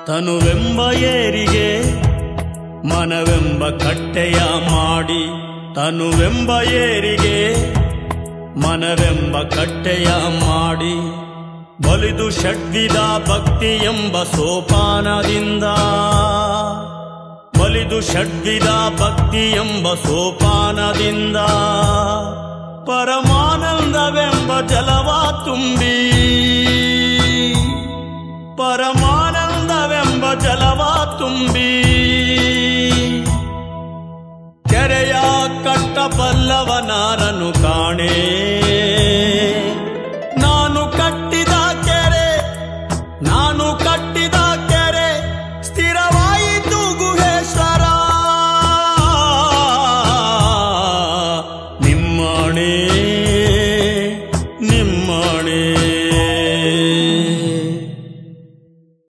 ತನುವೆಂಬ ಏರಿಗೆ ಮನವೆಂಬ ಕಟ್ಟೆಯ ಮಾಡಿ ತನುವೆಂಬ ಏರಿಗೆ ಮನವೆಂಬ ಕಟ್ಟೆಯ ಮಾಡಿ ಬಲಿದು ಷಡ್ವಿಧ ಭಕ್ತಿ ಎಂಬ ಸೋಪಾನದಿಂದ ಬಲಿದು ಷಡ್ವಿಧ ಭಕ್ತಿ ಎಂಬ ಸೋಪಾನದಿಂದ ಪರಮಾನಂದವೆಂಬ ಜಲವ ತುಂಬಿ ಪರಮಾನಂದವೆಂಬ ಜಲವ ತುಂಬಿ ಕೆರೆಯ ಕಟ್ಟಬಲ್ಲವನಾರನು ಕಾಣೆ